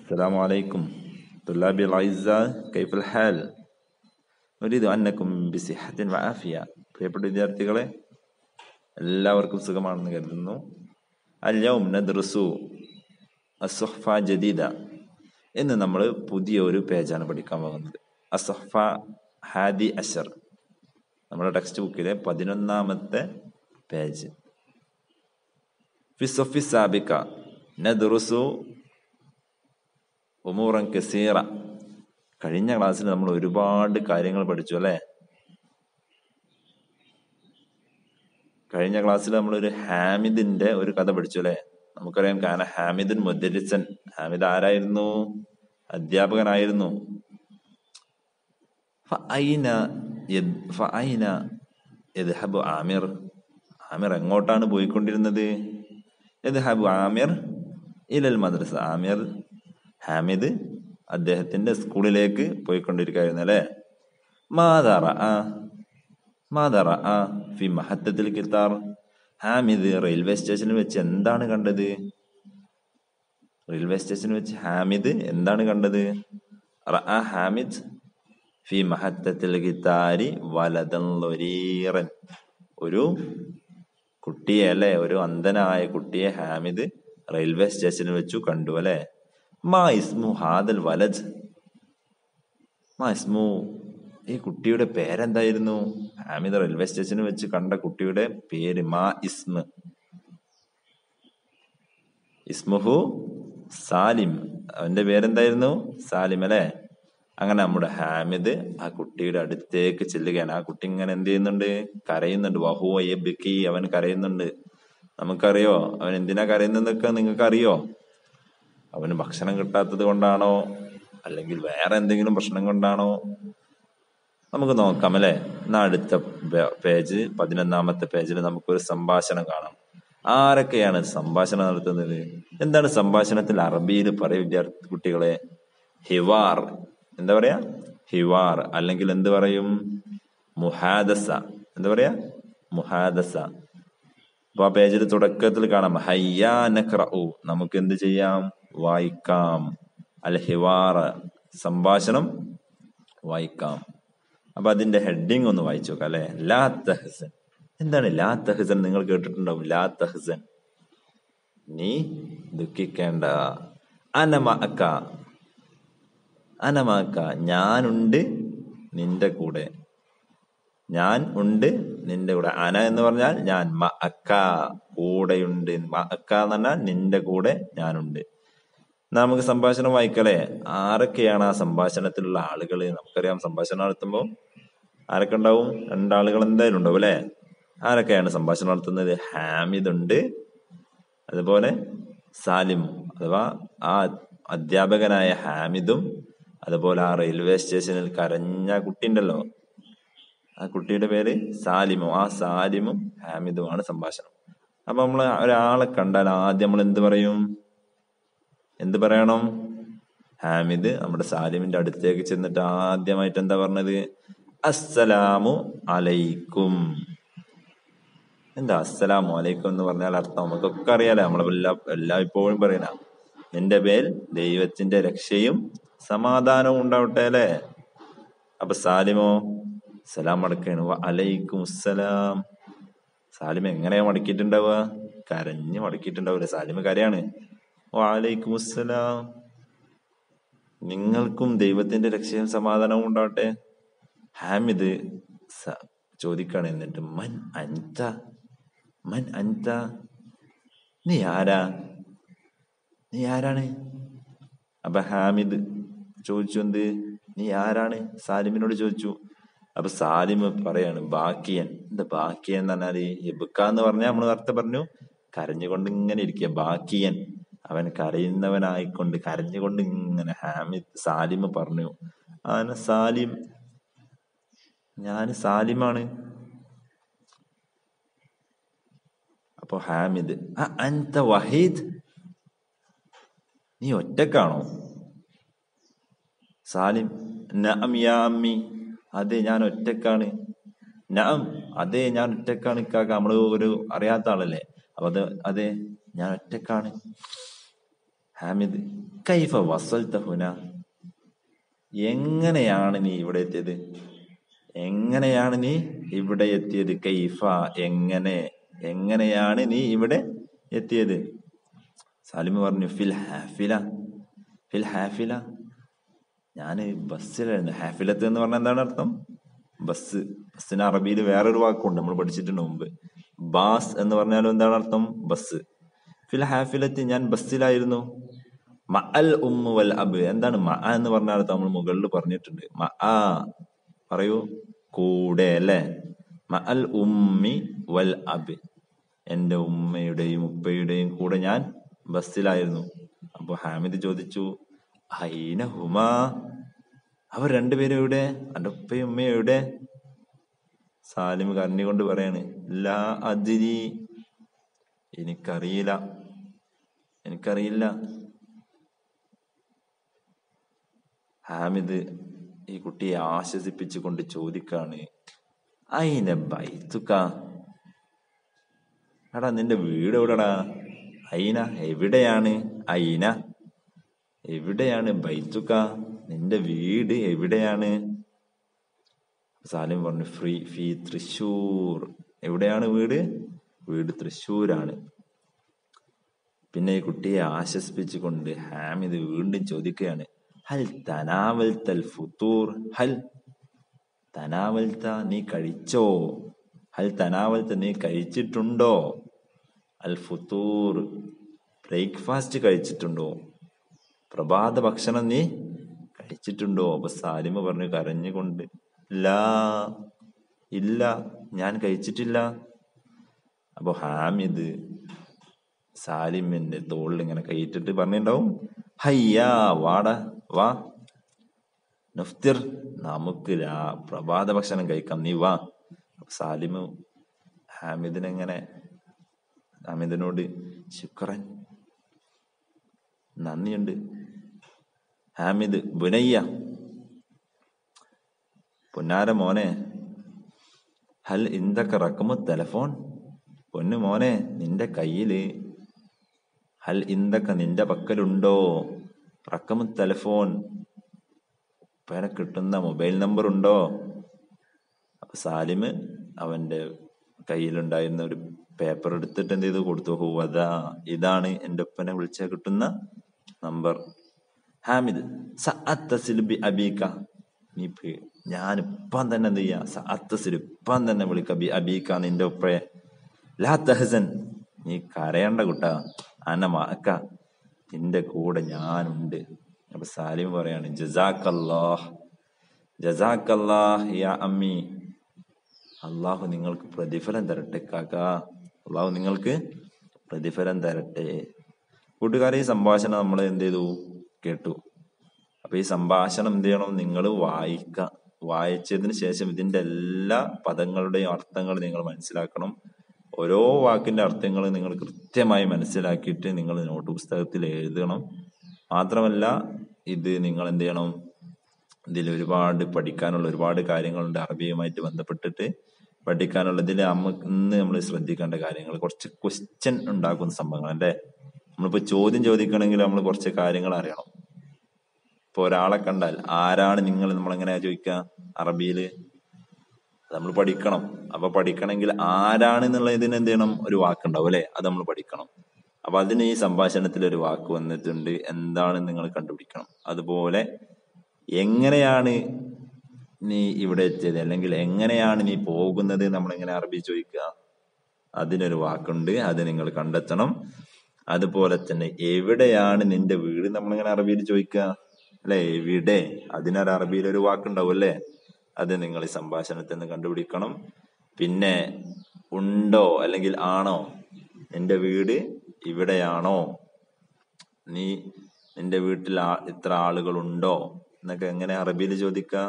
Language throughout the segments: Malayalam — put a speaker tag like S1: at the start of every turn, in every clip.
S1: السلام عليكم طلابي الأعزاء كيف الحال أريد أنكم بصحة وعافية പ്രിയപ്പെട്ട വിദ്യാർത്ഥികളെ എല്ലാവർക്കും സുഖമാണെന്ന് കരുതുന്നു അല്യവും നദ്റസു അസുഹ്ഫ ജദീദ എന്ന് നമ്മൾ പുതിയ ഒരു പേജാണ് പഠിക്കാൻ പോകുന്നത് അസുഹ്ഫ ഹാദി അഷർ നമ്മുടെ ടെക്സ്റ്റ് ബുക്കിലെ പതിനൊന്നാമത്തെ പേജ് ഫിസൊഫി സാബിക്ക നദ്റുസു ഉമൂറൻ കസീറ കഴിഞ്ഞ ക്ലാസ്സിൽ നമ്മൾ ഒരുപാട് കാര്യങ്ങൾ പഠിച്ചു അല്ലേ കഴിഞ്ഞ ക്ലാസ്സിൽ നമ്മളൊരു ഹാമിദിന്റെ ഒരു കഥ പഠിച്ചു അല്ലേ നമുക്കറിയാം കാരണം ഹാമിദുൻ മുദ്രിസൻ ഹാമിദ് ആരായിരുന്നു അധ്യാപകനായിരുന്നു ഫഅൈന യദ് ഫഅൈന യദ്ഹബു ആമിർ ആമിർ എങ്ങോട്ടാണ് പോയിക്കൊണ്ടിരുന്നത് യദ്ഹബു ആമിർ ഇലൽ മദ്രസ ആമിർ ഹാമിദ് അദ്ദേഹത്തിന്റെ സ്കൂളിലേക്ക് പോയിക്കൊണ്ടിരിക്കുകയായിരുന്നു അല്ലേ മാതാറ ആ മാതാറ ആ ഫി മഹത്തത്തിൽ കിത്താർ ഹാമിദ് റെയിൽവേ സ്റ്റേഷനിൽ വെച്ച് എന്താണ് കണ്ടത് റെയിൽവേ സ്റ്റേഷനിൽ വെച്ച് ഹാമിദ് എന്താണ് കണ്ടത് റഅ ഹാമിദ് ഫി മഹത്തത്തിൽ കിത്താരി വലതൻ ലൊരീറൻ ഒരു കുട്ടിയെ അല്ലെ ഒരു അന്ധനായ കുട്ടിയെ ഹാമിദ് റെയിൽവേ സ്റ്റേഷനിൽ വെച്ചു കണ്ടു അല്ലെ മാ ഇസ്മു ഹാദൽ വലജ് മാ ഇസ്മു ഈ കുട്ടിയുടെ പേരെന്തായിരുന്നു ഹാമിദ് റെയിൽവേ സ്റ്റേഷനിൽ വെച്ച് കണ്ട കുട്ടിയുടെ പേര് മാ ഇസ്മ ഇസ്മുഹു സാലിം അവന്റെ പേരെന്തായിരുന്നു സാലിം അല്ലെ അങ്ങനെ നമ്മുടെ ഹാമിദ് ആ കുട്ടിയുടെ അടുത്തേക്ക് ചെല്ലുകയാണ് ആ കുട്ടി ഇങ്ങനെ എന്ത് ചെയ്യുന്നുണ്ട് കരയുന്നുണ്ട് വഹുവ ബിക്കി അവൻ കരയുന്നുണ്ട് നമുക്കറിയോ അവൻ എന്തിനാ കരയുന്നതൊക്കെ നിങ്ങൾക്ക് അറിയോ അവന് ഭക്ഷണം കിട്ടാത്തത് കൊണ്ടാണോ അല്ലെങ്കിൽ വേറെ എന്തെങ്കിലും പ്രശ്നം കൊണ്ടാണോ നമുക്ക് നോക്കാം അല്ലെ എന്നാ അടുത്ത പേജ് പതിനൊന്നാമത്തെ പേജിൽ നമുക്കൊരു സംഭാഷണം കാണാം ആരൊക്കെയാണ് സംഭാഷണം നടത്തുന്നത് എന്താണ് സംഭാഷണത്തിൽ അറബിയിൽ പറയും വിദ്യാർത്ഥി കുട്ടികളെ ഹിവാർ എന്താ പറയാ ഹിവാർ അല്ലെങ്കിൽ എന്ത് പറയും മുഹാദസ എന്താ പറയാ മുഹാദസ അപ്പൊ ആ പേജിൽ തുടക്കത്തിൽ കാണാം ഹയ്യാ നഖ്റഉ നമുക്ക് എന്ത് ചെയ്യാം വായിക്കാം അൽ ഹിവാർ സംഭാഷണം വായിക്കാം അപ്പൊ അതിന്റെ ഹെഡിങ് ഒന്ന് വായിച്ചു നോക്കാം അല്ലെ ലാ തഹസൻ എന്താണ് ലാ തഹസൻ നിങ്ങൾ കേട്ടിട്ടുണ്ടാവും ലാ തഹസൻ നീ ദുഃഖിക്കേണ്ട അനമക്ക അനമാക്ക ഞാനുണ്ട് നിന്റെ കൂടെ ഞാൻ ഉണ്ട് നിന്റെ കൂടെ അന എന്ന് പറഞ്ഞാൽ ഞാൻ മ അക്ക കൂടെയുണ്ട് മ അക്ക എന്ന് പറഞ്ഞാൽ നിന്റെ കൂടെ ഞാനുണ്ട് നമുക്ക് സംഭാഷണം വായിക്കലേ ആരൊക്കെയാണ് ആ സംഭാഷണത്തിലുള്ള ആളുകൾ നമുക്കറിയാം സംഭാഷണം നടത്തുമ്പോൾ ആരൊക്കെ ഉണ്ടാവും രണ്ടാളുകൾ എന്തായാലും ഉണ്ടാവും അല്ലെ ആരൊക്കെയാണ് സംഭാഷണം നടത്തുന്നത് ഹാമിദ് ഉണ്ട് അതുപോലെ സാലിം അഥവാ ആ അധ്യാപകനായ ഹാമിദും അതുപോലെ ആ റെയിൽവേ സ്റ്റേഷനിൽ കരഞ്ഞ കുട്ടി ഉണ്ടല്ലോ ആ കുട്ടിയുടെ പേര് സാലിമോ ആ സാലിമും ഹാമിദുമാണ് സംഭാഷണം അപ്പൊ നമ്മൾ ഒരാളെ കണ്ടാൽ ആദ്യം നമ്മൾ എന്ത് പറയും എന്ത് പറയണം ഹാമിദ് നമ്മുടെ സാലിമിന്റെ അടുത്തേക്ക് ചെന്നിട്ട് ആദ്യമായിട്ട് എന്താ പറഞ്ഞത് അസ്സലാമു അലൈക്കും എന്താ അസ്സലാമു അലൈക്കും എന്ന് പറഞ്ഞാൽ അർത്ഥം നമുക്കൊക്കെ അറിയാലോ നമ്മളെല്ലാം എല്ലാം ഇപ്പോഴും പറയണ നിന്റെ പേൽ ദൈവത്തിന്റെ രക്ഷയും സമാധാനവും ഉണ്ടാവട്ടെ അല്ലേ അപ്പൊ സാലിമോ സലാം മടക്കാണ് അലൈക്കും അസ്സലാം സാലിം എങ്ങനെയാ മടക്കിയിട്ടുണ്ടാവുക കരഞ്ഞ് മടക്കിയിട്ടുണ്ടാവില്ല സാലിമ് കരയാണ് വാലൈക്കും അസ്സലാം നിങ്ങൾക്കും ദൈവത്തിന്റെ രക്ഷയും സമാധാനവും ഉണ്ടാവട്ടെ ഹാമിദ് ചോദിക്കാണ് എന്നിട്ട് മൻ അൻത മൻ അൻത നീ ആരാ നീ ആരാണ് അപ്പൊ ഹാമിദ് ചോദിച്ചു എന്ത് നീ ആരാണ് സാലിമിനോട് ചോദിച്ചു അപ്പൊ സാലിം പറയാണ് ബാക്കിയൻ എന്താ ബാക്കിയൻ എന്ന് പറഞ്ഞാല് എബുക്ക എന്ന് പറഞ്ഞാൽ നമ്മൾ നേരത്തെ പറഞ്ഞു കരഞ്ഞുകൊണ്ട് ഇങ്ങനെ ഇരിക്കുക ബാക്കിയൻ അവൻ കരയുന്നവനായിക്കൊണ്ട് കരഞ്ഞുകൊണ്ട് ഇങ്ങനെ ഹാമിദ് സാലിം പറഞ്ഞു അങ്ങനെ സാലിം ഞാൻ സാലിമാണ് അപ്പൊ ഹാമിദ് ആ അൻത വഹീദ് നീ ഒറ്റക്കാണോ സാലിം നഅം യാ അമ്മി അതെ ഞാൻ ഒറ്റക്കാണ് നഅം അതെ ഞാൻ ഒറ്റക്കാണ് ഇക്കാക്ക നമ്മള് ഒരു അറിയാത്ത ആളല്ലേ അപ്പൊ അത് അതെ ഞാൻ ഒറ്റക്കാണ് ഹാമിദ് കൈഫ വസൽത ഹുന എങ്ങനെയാണ് നീ ഇവിടെ എത്തിയത് എങ്ങനെയാണ് നീ ഇവിടെ എത്തിയത് കൈഫ എങ്ങനെ എങ്ങനെയാണ് നീ ഇവിടെ എത്തിയത് സാലിമ് പറഞ്ഞു ഫിൽ ഹാഫില ഫിൽ ഹാഫില ഞാൻ ബസ്സിലായിരുന്നു ഹാഫിലത്ത് എന്ന് പറഞ്ഞാൽ എന്താണ് അർത്ഥം ബസ് ബസ്സിന് അറബിയിൽ വേറൊരു വാക്കുണ്ട് നമ്മൾ പഠിച്ചിട്ടുണ്ട് മുമ്പ് ബാസ് എന്ന് പറഞ്ഞാലും എന്താണ് അർത്ഥം ബസ് ഫിൽ ഹാഫിലത്ത് ഞാൻ ബസ്സിലായിരുന്നു മ അൽ ഉമ്മു വൽ അബ് എന്താണ് മ എന്ന് പറഞ്ഞ അർത്ഥം നമ്മൾ മുകളിൽ പറഞ്ഞിട്ടുണ്ട് മ ആ പറയൂ കൂടെ അല്ലേ മ അൽ ഉമ്മി വൽ അബ് എന്റെ ഉമ്മയുടെയും ഉപ്പയുടെയും കൂടെ ഞാൻ ബസ്സിലായിരുന്നു അപ്പൊ ഹാമിദ് ചോദിച്ചു ഹൈന ഹുമാ അവർ രണ്ടുപേരും എവിടെ എന്റെ ഉപ്പയും ഉമ്മയും എവിടെ സാലിം കരഞ്ഞുകൊണ്ട് പറയാണ് ലാ അതിരി എനിക്കറിയില്ല എനിക്കറിയില്ല ഹാമിദ് ഈ കുട്ടിയെ ആശ്വസിപ്പിച്ചുകൊണ്ട് ചോദിക്കാണ് അയിന ബൈത്തുക്ക എടാ നിന്റെ വീട് എവിടെടാ അയിന എവിടെയാണ് അയിന എവിടെയാണ് ബൈത്തുക്ക നിന്റെ വീട് എവിടെയാണ് സാലിം പറഞ്ഞു ഫ്രീ ഫി തൃശൂർ എവിടെയാണ് വീട് വീട് തൃശ്ശൂരാണ് പിന്നെ ഈ കുട്ടിയെ ആശ്വസിപ്പിച്ചുകൊണ്ട് ഹാമിദ് വീണ്ടും ചോദിക്കുകയാണ് ഹൽ തനാവൽത്തൽ ഫുത്തൂർ ഹൽ തനാവൽത്ത നീ കഴിച്ചോ ഹൽ തനാവൽത്ത നീ കഴിച്ചിട്ടുണ്ടോ അൽ ഫുത്തൂർ ബ്രേക്ക്ഫാസ്റ്റ് കഴിച്ചിട്ടുണ്ടോ പ്രഭാത ഭക്ഷണം നീ കഴിച്ചിട്ടുണ്ടോ അപ്പൊ സാലിമ പറഞ്ഞു കരഞ്ഞുകൊണ്ട് ലാ ഇല്ല ഞാൻ കഴിച്ചിട്ടില്ല അപ്പൊ ഹാമിദ് സാലിമിന്റെ തോളിൽ ഇങ്ങനെ കൈയിട്ടിട്ട് പറഞ്ഞിട്ടുണ്ടാവും ഹയ്യാ വാടാ വാ നഫ്തിർ നമുക്ക് രാ പ്രഭാത ഭക്ഷണം കഴിക്കാം നീ വാ അപ്പൊ സാലിമ് ഹാമിദിനെങ്ങനെ ഹാമിദിനോട് ശുക്രൻ നന്ദിയുണ്ട് ഹാമിദ് ബുനയ്യ പൊന്നാര മോനെ ഹൽ ഇന്തൊക്കെ റക്കമു ടെലഫോൺ പൊന്നു മോനെ നിന്റെ കയ്യില് ഹൽ ഇന്തൊക്കെ നിന്റെ പക്കലുണ്ടോ റക്കമു ടെലഫോൺ പേരെ കിട്ടുന്ന മൊബൈൽ നമ്പർ ഉണ്ടോ അപ്പൊ സാലിമ് അവന്റെ കയ്യിലുണ്ടായിരുന്ന ഒരു പേപ്പർ എടുത്തിട്ട് എന്ത് ചെയ്തു കൊടുത്തു ഹുവദാ ഇതാണ് എന്റെ ഒപ്പനെ വിളിച്ചാൽ കിട്ടുന്ന നമ്പർ ഹാമിദ് സഅത്തസിൽ ബി അബീക്ക നീ പേ- ഞാൻ ഇപ്പം തന്നെ എന്ത് ചെയ്യാ സഅത്തസിൽ ഇപ്പം തന്നെ വിളിക്ക ബി അബീക്ക നിന്റെ ഒപ്പയെ ലാ തഹസൻ നീ കരയണ്ട കുട്ടാ അന മാക്ക നിന്റെ കൂടെ ഞാനുണ്ട് അപ്പൊ സാലിം പറയാണ് ജസാക്കല്ലാഹ് ജസാക്കല്ലാഹ് യാ അമ്മി അള്ളാഹു നിങ്ങൾക്ക് പ്രതിഫലം തരട്ടെ കാക്ക അള്ളാഹു നിങ്ങൾക്ക് പ്രതിഫലം തരട്ടെ കൂട്ടുകാരെ ഈ സംഭാഷണം നമ്മൾ എന്ത് ചെയ്തു കേട്ടു അപ്പൊ ഈ സംഭാഷണം എന്ത് ചെയ്യണം നിങ്ങൾ വായിക്ക വായിച്ചതിന് ശേഷം ഇതിന്റെ എല്ലാ പദങ്ങളുടെയും അർത്ഥങ്ങൾ നിങ്ങൾ മനസ്സിലാക്കണം ഓരോ വാക്കിന്റെ അർത്ഥങ്ങൾ നിങ്ങൾ കൃത്യമായി മനസ്സിലാക്കിയിട്ട് നിങ്ങൾ നോട്ട് പുസ്തകത്തിൽ എഴുതണം മാത്രമല്ല ഇത് നിങ്ങൾ എന്ത് ചെയ്യണം ഇതിൽ ഒരുപാട് പഠിക്കാനുള്ള ഒരുപാട് കാര്യങ്ങളുണ്ട് അറബിയുമായിട്ട് ബന്ധപ്പെട്ടിട്ട് പഠിക്കാനുള്ള ഇതിൽ നമ്മ ഇന്ന് നമ്മൾ ശ്രദ്ധിക്കേണ്ട കാര്യങ്ങൾ കുറച്ച് ക്വസ്റ്റ്യൻ ഉണ്ടാക്കുന്ന സംഭവങ്ങൾ അല്ലേ നമ്മളിപ്പോ ചോദ്യം ചോദിക്കണമെങ്കിൽ നമ്മൾ കുറച്ച് കാര്യങ്ങൾ അറിയണം ഇപ്പൊ ഒരാളെ കണ്ടാൽ ആരാണ് നിങ്ങൾ നമ്മളെങ്ങനെയാ ചോദിക്കുക അറബിയില് നമ്മൾ പഠിക്കണം അപ്പൊ പഠിക്കണമെങ്കിൽ ആരാണ് എന്നുള്ള ഇതിന് എന്ത് ചെയ്യണം ഒരു വാക്കുണ്ടാവും അല്ലെ അത് നമ്മൾ പഠിക്കണം അപ്പൊ അതിന് ഈ സംഭാഷണത്തിൽ ഒരു വാക്ക് വന്നിട്ടുണ്ട് എന്താണ് നിങ്ങൾ കണ്ടുപിടിക്കണം അതുപോലെ എങ്ങനെയാണ് നീ ഇവിടെ എത്തിയത് അല്ലെങ്കിൽ എങ്ങനെയാണ് നീ പോകുന്നത് നമ്മളെങ്ങനെ അറബി ചോദിക്കുക അതിനൊരു വാക്കുണ്ട് അത് നിങ്ങൾ കണ്ടെത്തണം അതുപോലെ തന്നെ എവിടെയാണ് നിന്റെ വീട് നമ്മളിങ്ങനെ അറബിയിൽ ചോദിക്കുക അല്ലെ എവിടെ അതിനൊരു അറബിയിൽ ഒരു വാക്കുണ്ടാവും അല്ലേ അത് നിങ്ങൾ ഈ സംഭാഷണത്തിൽ നിന്ന് കണ്ടുപിടിക്കണം പിന്നെ ഉണ്ടോ അല്ലെങ്കിൽ ആണോ നിന്റെ വീട് ഇവിടെയാണോ നീ നിന്റെ വീട്ടിൽ ആ- ഇത്ര ആളുകളുണ്ടോ എന്നൊക്കെ എങ്ങനെ അറബിയിൽ ചോദിക്കുക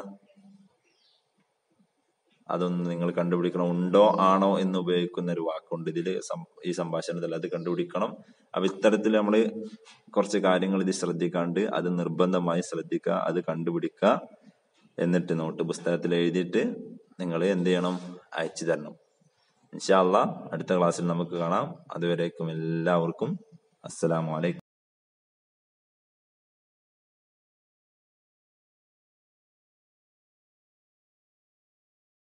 S1: അതൊന്ന് നിങ്ങൾ കണ്ടുപിടിക്കണം ഉണ്ടോ ആണോ എന്ന് ഉപയോഗിക്കുന്ന ഒരു വാക്കുണ്ട് ഇതിൽ ഈ സംഭാഷണത്തിൽ അത് കണ്ടുപിടിക്കണം അപ്പൊ ഇത്തരത്തിൽ നമ്മൾ കുറച്ച് കാര്യങ്ങൾ ഇത് ശ്രദ്ധിക്കാണ്ട് അത് നിർബന്ധമായി ശ്രദ്ധിക്കുക അത് കണ്ടുപിടിക്കുക എന്നിട്ട് നോട്ട് പുസ്തകത്തിൽ എഴുതിയിട്ട് നിങ്ങൾ എന്ത് ചെയ്യണം അയച്ചു തരണം ഇൻഷാല്ല അടുത്ത ക്ലാസ്സിൽ നമുക്ക് കാണാം അതുവരേക്കും എല്ലാവർക്കും അസ്സലാമു അലൈക്കും